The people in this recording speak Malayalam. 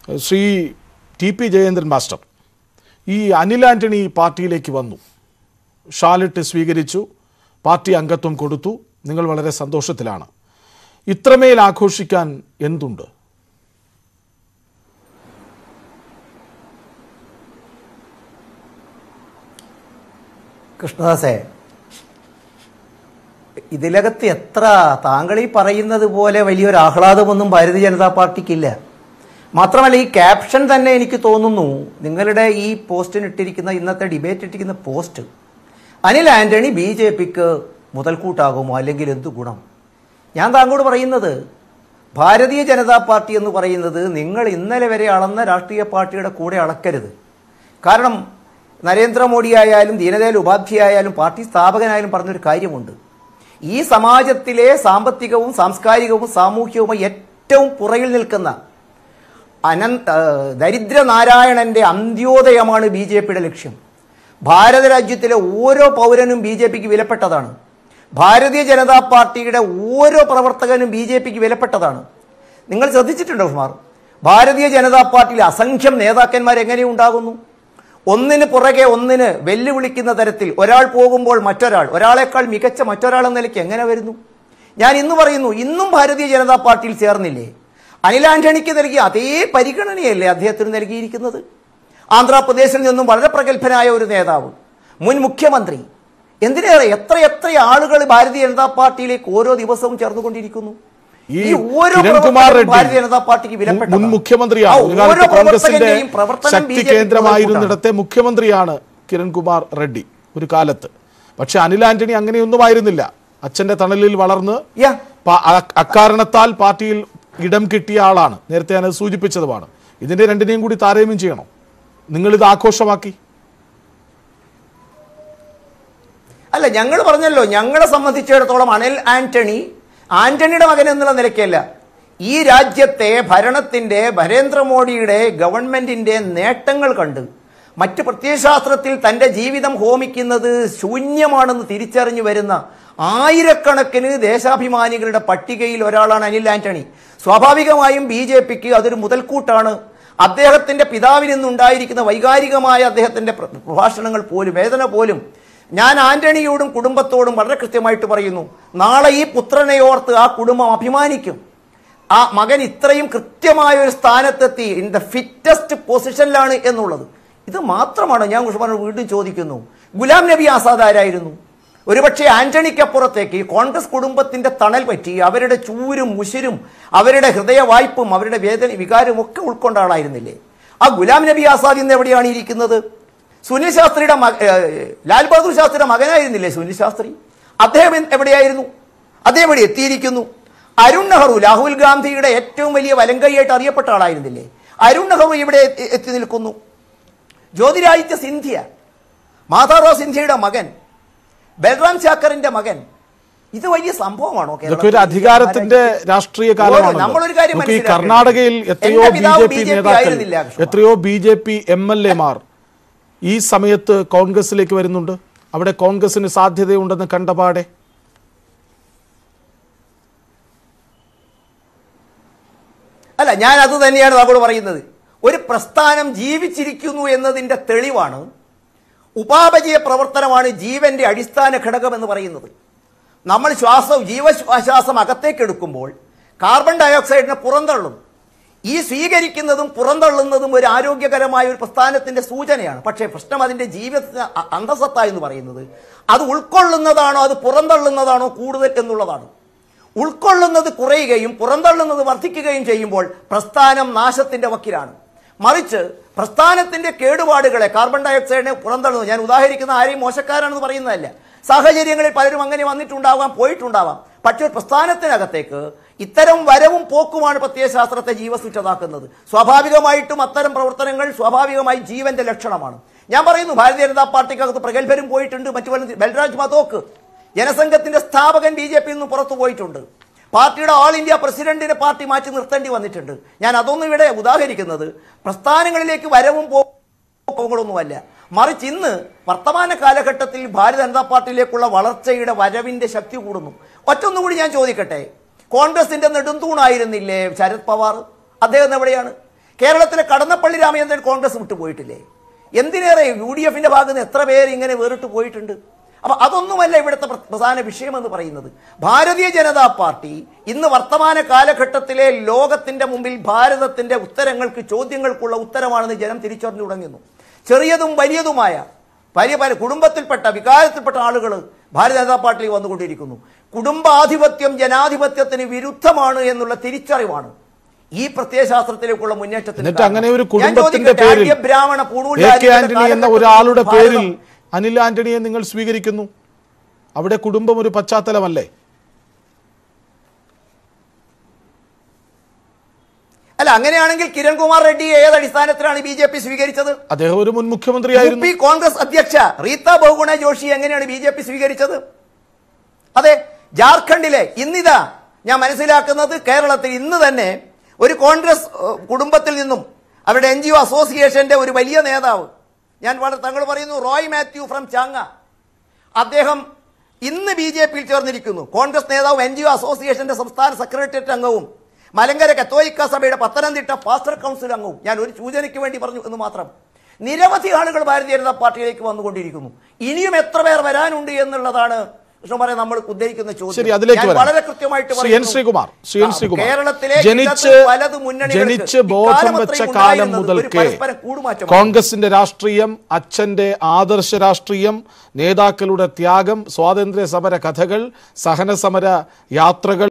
Shri T P Jayendran master ഈ അനിൽ ആന്റണി പാർട്ടിയിലേക്ക് വന്നു ഷാലിട്ട് സ്വീകരിച്ചു പാർട്ടി അംഗത്വം കൊടുത്തു നിങ്ങൾ വളരെ സന്തോഷത്തിലാണ് ഇത്രമേൽ ആഘോഷിക്കാൻ എന്തുണ്ട് കൃഷ്ണദാസേ ഇതിലകത്ത് എത്ര താങ്കൾ ഈ പറയുന്നത് പോലെ വലിയൊരു ആഹ്ലാദമൊന്നും ഭാരതീയ ജനതാ പാർട്ടിക്കില്ല മാത്രമല്ല ഈ ക്യാപ്ഷൻ തന്നെ എനിക്ക് തോന്നുന്നു നിങ്ങളുടെ ഈ പോസ്റ്റിന് ഇട്ടിരിക്കുന്ന ഇന്നത്തെ ഡിബേറ്റ് ഇട്ടിരിക്കുന്ന post Anil Antony B J പിക്ക് മുതൽക്കൂട്ടാകുമോ അല്ലെങ്കിൽ എന്ത് ഗുണം ഞാൻ താങ്കളോട് പറയുന്നത് ഭാരതീയ ജനതാ പാർട്ടി എന്ന് പറയുന്നത് നിങ്ങൾ ഇന്നലെ വരെ അളന്ന രാഷ്ട്രീയ പാർട്ടിയുടെ കൂടെ അളക്കരുത് കാരണം നരേന്ദ്രമോദി ആയാലും ദീനദയാൽ ഉപാധ്യായ ആയാലും പാർട്ടി സ്ഥാപകനായാലും പറഞ്ഞൊരു കാര്യമുണ്ട് ഈ സമാജത്തിലെ സാമ്പത്തികവും സാംസ്കാരികവും സാമൂഹ്യവുമായി ഏറ്റവും പുറകിൽ നിൽക്കുന്ന അനന്ത ദരിദ്രനാരായണന്റെ അന്ത്യോദയമാണ് ബി ജെ പിയുടെ ലക്ഷ്യം ഭാരത രാജ്യത്തിലെ ഓരോ പൗരനും ബി ജെ പിക്ക് വിലപ്പെട്ടതാണ് ഭാരതീയ ജനതാ പാർട്ടിയുടെ ഓരോ പ്രവർത്തകനും ബി ജെ പിക്ക് വിലപ്പെട്ടതാണ് നിങ്ങൾ ശ്രദ്ധിച്ചിട്ടുണ്ടോ ഉസ്മാർ ഭാരതീയ ജനതാ പാർട്ടിയിലെ അസംഖ്യം നേതാക്കന്മാർ എങ്ങനെ ഉണ്ടാകുന്നു ഒന്നിന് പുറകെ ഒന്നിന് വെല്ലുവിളിക്കുന്ന തരത്തിൽ ഒരാൾ പോകുമ്പോൾ മറ്റൊരാൾ ഒരാളെക്കാൾ മികച്ച മറ്റൊരാൾ എന്ന നിലയ്ക്ക് എങ്ങനെ വരുന്നു ഞാൻ ഇന്ന് പറയുന്നു ഇന്നും ഭാരതീയ ജനതാ പാർട്ടിയിൽ ചേർന്നില്ലേ അനിൽ ആന്റണിക്ക് നൽകിയ അതേ പരിഗണനയല്ലേ അദ്ദേഹത്തിന് നൽകിയിരിക്കുന്നത് ആന്ധ്രാപ്രദേശിൽ നിന്നും വളരെ പ്രഗത്ഭനായ ഒരു നേതാവ് മുൻ മുഖ്യമന്ത്രി എന്തിനേറെ എത്ര എത്ര ആളുകൾ ഭാരതീയ ജനതാ പാർട്ടിയിലേക്ക് ഓരോ ദിവസവും ചേർന്നുകൊണ്ടിരിക്കുന്നു ഈ ഈ ഓരോ കിരൺകുമാർ പ്രവർത്തകനും റെഡ്ഡി ഭാരതീയ ജനതാ പാർട്ടിക്ക് മുൻ- വിലപ്പെട്ടതാണ്. മുൻ മുഖ്യമന്ത്രിയാണ് ആ ഒരു ഓരോ കാലത്ത് കോൺഗ്രസിന്റെ പ്രവർത്തകന്റെയും പ്രവർത്തനം ശക്തി BJP ക്ക് കേന്ദ്രമായിരുന്നിടത്തെ മുഖ്യമന്ത്രിയാണ് കിരൺകുമാർ റെഡ്ഡി ഒരു കാലത്ത് പക്ഷെ അനിൽ ആന്റണി അങ്ങനെയൊന്നും ആയിരുന്നില്ല അച്ഛന്റെ തണലിൽ വളർന്ന് യാ പ- അ- അക്കാരണത്താൽ പാർട്ടിയിൽ ഇടം കിട്ടിയ ആളാണ് നേരത്തെ ഞാൻ സൂചിപ്പിച്ചതുമാണ് ഇതിന്റെ രണ്ടിനെയും കൂടി താരതമ്യം ചെയ്യണം നിങ്ങൾ ഇത് ആഘോഷമാക്കി അല്ല ഞങ്ങൾ പറഞ്ഞല്ലോ ഞങ്ങളെ സംബന്ധിച്ചിടത്തോളം അനിൽ ആന്റണി ആന്റണിയുടെ മകൻ എന്നുള്ള നിലയ്ക്കല്ല ഈ രാജ്യത്തെ ഭരണത്തിന്റെ നരേന്ദ്രമോദിയുടെ ഗവൺമെന്റിന്റെ നേട്ടങ്ങൾ കണ്ട് മറ്റ് പ്രത്യയശാസ്ത്രത്തിൽ തന്റെ ജീവിതം ഹോമിക്കുന്നത് ശൂന്യമാണെന്ന് തിരിച്ചറിഞ്ഞു വരുന്ന ആയിരക്കണക്കിന് ദേശാഭിമാനികളുടെ പട്ടികയിൽ ഒരാളാണ് അനിൽ ആന്റണി സ്വാഭാവികമായും ബി ജെ പിക്ക് അതൊരു മുതൽക്കൂട്ടാണ് അദ്ദേഹത്തിന്റെ പിതാവിൽ നിന്നുണ്ടായിരിക്കുന്ന വൈകാരികമായ അദ്ദേഹത്തിന്റെ പ്ര- പ്രഭാഷണങ്ങൾ പോലും വേദന പോലും ഞാൻ ആന്റണിയോടും കുടുംബത്തോടും വളരെ കൃത്യമായിട്ട് പറയുന്നു നാളെ ഈ പുത്രനെ ഓർത്ത് ആ കുടുംബം അഭിമാനിക്കും ആ മകൻ ഇത്രയും കൃത്യമായ ഒരു സ്ഥാനത്തെത്തി ഇൻ ദ ഫിറ്റസ്റ്റ് പൊസിഷനിലാണ് എന്നുള്ളത് ഇത് മാത്രമാണ് ഞാൻ കുഷ്മാനോട് വീണ്ടും ചോദിക്കുന്നു ഗുലാം നബി ആസാദ് ആരായിരുന്നു ഒരുപക്ഷെ ആന്റണിക്കപ്പുറത്തേക്ക് കോൺഗ്രസ് കുടുംബത്തിന്റെ തണൽ പറ്റി അവരുടെ ചൂരും മുശിരും അവരുടെ ഹൃദയവായ്പും അവരുടെ വേദന വികാരവും ഒക്കെ ഉൾക്കൊണ്ട ആളായിരുന്നില്ലേ ആ ഗുലാം നബി ആസാദ് ഇന്ന് എവിടെയാണ് ഇരിക്കുന്നത് സുനിൽ ശാസ്ത്രിയുടെ മക- ഏഹ് ലാൽ ബഹദൂർ ശാസ്ത്രിയുടെ മകനായിരുന്നില്ലേ സുനിൽ ശാസ്ത്രി അദ്ദേഹം എന്ത് എവിടെയായിരുന്നു അദ്ദേഹം എവിടെ എത്തിയിരിക്കുന്നു അരുൺ നെഹ്റു രാഹുൽ ഗാന്ധിയുടെ ഏറ്റവും വലിയ വലങ്കൈയായിട്ട് അറിയപ്പെട്ട ആളായിരുന്നില്ലേ അരുൺ നെഹ്റു ഇവിടെ എത്തി- എത്തി നിൽക്കുന്നു ജ്യോതിരാദിത്യ സിന്ധ്യ മാതാറാവ് സിന്ധ്യയുടെ മകൻ ബൽറാം ചാക്കറിന്റെ മകൻ ഇത് വലിയ സംഭവമാണോ ഇതൊക്കെ ഒരു കേരളത്തിൽ? അധികാരത്തിന്റെ രാഷ്ട്രീയ കാലമാണ് നമ്മളൊരു കാര്യം നമുക്ക് ഈ മനസ്സിലാക്കണം. കർണാടകയിൽ എത്രയോ എന്റെ ബി പിതാവ് ജെ പി BJP നേതാക്കൾ ആയിരുന്നില്ല, കൃഷ്ണ. എത്രയോ B J P M L എമാർ ഈ സമയത്ത് കോൺഗ്രസിലേക്ക് വരുന്നുണ്ട് അവിടെ കോൺഗ്രസിന് സാധ്യതയുണ്ടെന്ന് കണ്ടപാടെ അല്ല ഞാൻ അത് തന്നെയാണ് താങ്കളോട് പറയുന്നത് ഒരു പ്രസ്ഥാനം ജീവിച്ചിരിക്കുന്നു എന്നതിന്റെ തെളിവാണ് ഉപാപചയ പ്രവർത്തനമാണ് ജീവന്റെ അടിസ്ഥാന ഘടകം എന്ന് പറയുന്നത് നമ്മൾ ശ്വാസം ജീവശ്വാസം അകത്തേക്ക് എടുക്കുമ്പോൾ കാർബൺ ഡയോക്സൈഡിനെ പുറന്തള്ളും ഈ സ്വീകരിക്കുന്നതും പുറന്തള്ളുന്നതും ഒരു ആരോഗ്യകരമായ ഒരു പ്രസ്ഥാനത്തിന്റെ സൂചനയാണ് പക്ഷേ പ്രശ്നം അതിന്റെ ജീവിതത്തിന് അ- അന്തസത്ത എന്ന് പറയുന്നത് അത് ഉൾക്കൊള്ളുന്നതാണോ അത് പുറന്തള്ളുന്നതാണോ കൂടുതൽ എന്നുള്ളതാണ് ഉൾക്കൊള്ളുന്നത് കുറയുകയും പുറന്തള്ളുന്നത് വർദ്ധിക്കുകയും ചെയ്യുമ്പോൾ പ്രസ്ഥാനം നാശത്തിന്റെ വക്കിലാണ് മറിച്ച് പ്രസ്ഥാനത്തിന്റെ കേടുപാടുകളെ കാർബൺ ഡയോക്സൈഡിനെ പുറന്തള്ളുന്നു ഞാൻ ഉദാഹരിക്കുന്ന ആരെയും മോശക്കാരാണെന്ന് പറയുന്നതല്ല സാഹചര്യങ്ങളിൽ പലരും അങ്ങനെ വന്നിട്ടുണ്ടാവാം പോയിട്ടുണ്ടാവാം പക്ഷേ ഒരു പ്രസ്ഥാനത്തിനകത്തേക്ക് ഇത്തരം വരവും പോക്കുമാണ് പ്രത്യയശാസ്ത്രത്തെ ജീവസുറ്റതാക്കുന്നത് സ്വാഭാവികമായിട്ടും അത്തരം പ്രവർത്തനങ്ങൾ സ്വാഭാവികമായി ജീവന്റെ ലക്ഷണമാണ് ഞാൻ പറയുന്നു ഭാരതീയ ജനതാ പാർട്ടിക്കകത്ത് പ്രഗത്ഭരും പോയിട്ടുണ്ട് മറ്റു പല ബൽരാജ് മതോക്ക് ജനസംഘത്തിന്റെ സ്ഥാപകൻ ബി ജെ പിയിൽ നിന്ന് പുറത്തു പോയിട്ടുണ്ട് പാർട്ടിയുടെ ഓൾ ഇന്ത്യ പ്രസിഡന്റിനെ പാർട്ടി മാറ്റി നിർത്തേണ്ടി വന്നിട്ടുണ്ട് ഞാൻ അതൊന്നും ഇവിടെ ഉദാഹരിക്കുന്നത് പ്രസ്ഥാനങ്ങളിലേക്ക് വരവും പോക്കുകളൊന്നുമല്ല മറിച്ച് ഇന്ന് വർത്തമാന കാലഘട്ടത്തിൽ ഭാരത ജനതാ പാർട്ടിയിലേക്കുള്ള വളർച്ചയുടെ വരവിന്റെ ശക്തി കൂടുന്നു ഒറ്റൊന്നും കൂടി ഞാൻ ചോദിക്കട്ടെ കോൺഗ്രസിന്റെ നെടുന്തൂണായിരുന്നില്ലേ ശരത് പവാർ അദ്ദേഹം എവിടെയാണ് കേരളത്തിലെ കടന്നപ്പള്ളി രാമചന്ദ്രൻ കോൺഗ്രസ് വിട്ടു പോയിട്ടില്ലേ എന്തിനേറെ യു ഡി എഫിന്റെ ഭാഗത്ത് നിന്ന് എത്ര പേര് ഇങ്ങനെ വേറിട്ട് പോയിട്ടുണ്ട് അപ്പൊ അതൊന്നുമല്ല ഇവിടുത്തെ പ്ര- പ്രധാന വിഷയമെന്ന് പറയുന്നത് ഭാരതീയ ജനതാ പാർട്ടി ഇന്ന് വർത്തമാന കാലഘട്ടത്തിലെ ലോകത്തിന്റെ മുമ്പിൽ ഭാരതത്തിന്റെ ഉത്തരങ്ങൾക്ക് ചോദ്യങ്ങൾക്കുള്ള ഉത്തരമാണെന്ന് ജനം തിരിച്ചറിഞ്ഞു തുടങ്ങുന്നു ചെറിയതും വലിയതുമായ വലിയ പല കുടുംബത്തിൽപ്പെട്ട വികാരത്തിൽപ്പെട്ട ആളുകൾ ഭാരതീയ ജനതാ പാർട്ടിയിൽ വന്നുകൊണ്ടിരിക്കുന്നു കുടുംബാധിപത്യം ജനാധിപത്യത്തിന് വിരുദ്ധമാണ് എന്നുള്ള തിരിച്ചറിവാണ് ഈ പ്രത്യയശാസ്ത്രത്തിലേക്കുള്ള മുന്നേറ്റത്തിന് എന്നിട്ട് കാരണം. അങ്ങനെ ഒരു ഞാൻ കുടുംബത്തിന്റെ ചോദിക്കട്ടെ, പേരിൽ ആര്യ ബ്രാഹ്മണ പൂണൂൽ എ കെ ജാതിയുടെ ആന്റണി എന്ന കാലഘട്ടത്തിൽ ഒരാളുടെ പേരിൽ ഭാരതം- അനിൽ ആന്റണിയെ നിങ്ങൾ സ്വീകരിക്കുന്നു അവിടെ കുടുംബം ഒരു പശ്ചാത്തലമല്ലേ അല്ല അങ്ങനെയാണെങ്കിൽ കിരൺകുമാർ റെഡ്ഡി ഏത് അടിസ്ഥാനത്തിലാണ് ബി ജെ പി സ്വീകരിച്ചത് അദ്ദേഹം ഒരു മുൻ യു മുഖ്യമന്ത്രിയായിരുന്നു പി കോൺഗ്രസ് അധ്യക്ഷ റീത്ത ബഹുഗുണ ജോഷി എങ്ങനെയാണ് ബി ജെ പി സ്വീകരിച്ചത് അതെ ജാർഖണ്ഡിലെ ഇന്നിതാ ഞാൻ മനസ്സിലാക്കുന്നത് കേരളത്തിൽ ഇന്ന് തന്നെ ഒരു കോൺഗ്രസ് ഏഹ്, കുടുംബത്തിൽ നിന്നും അവരുടെ എൻ ജി ഒ അസോസിയേഷന്റെ ഒരു വലിയ നേതാവ് ഞാൻ വളരെ തങ്ങൾ പറയുന്നു റോയ് മാത്യു ഫ്രം ചാങ്ങ അദ്ദേഹം ഇന്ന് ബി ജെ പിയിൽ ചേർന്നിരിക്കുന്നു കോൺഗ്രസ് നേതാവും എൻ ജി ഒ അസോസിയേഷന്റെ സംസ്ഥാന സെക്രട്ടേറിയറ്റ് അംഗവും മലങ്കര കത്തോലിക്ക സഭയുടെ പത്തനംതിട്ട പാസ്റ്റർ കൗൺസിൽ അംഗവും ഞാൻ ഒരു സൂചനയ്ക്ക് വേണ്ടി പറഞ്ഞു എന്ന് മാത്രം നിരവധി ആളുകൾ ഭാരതീയ ജനതാ പാർട്ടിയിലേക്ക് വന്നുകൊണ്ടിരിക്കുന്നു ഇനിയും എത്ര പേർ വരാനുണ്ട് എന്നുള്ളതാണ് കൃഷ്ണകുമാരെ നമ്മൾ ഉദ്ദേശിക്കുന്ന ചോദ്യം ശരി അതിലേക്ക് ഞാൻ വരാം. വളരെ കൃത്യമായിട്ട് ശ്രീ എൻ പറയുന്നു. ശ്രീകുമാർ ശ്രീ എൻ ആ, ശ്രീകുമാർ കേരളത്തിലെ ജനിച്ച് ഇടത് വലത് മുന്നണികൾക്ക് ജനിച്ച് ബോധം ഇക്കാലം വെച്ച അത്രയും കാലം ഉണ്ടായിരുന്നത് ഒരു മുതൽക്കേ പരസ്പര കൂടുമാറ്റമാണ്. കോൺഗ്രസിന്റെ രാഷ്ട്രീയം അച്ഛന്റെ ആദർശ രാഷ്ട്രീയം നേതാക്കളുടെ ത്യാഗം സ്വാതന്ത്ര്യ സമര കഥകൾ സഹന സമര യാത്രകൾ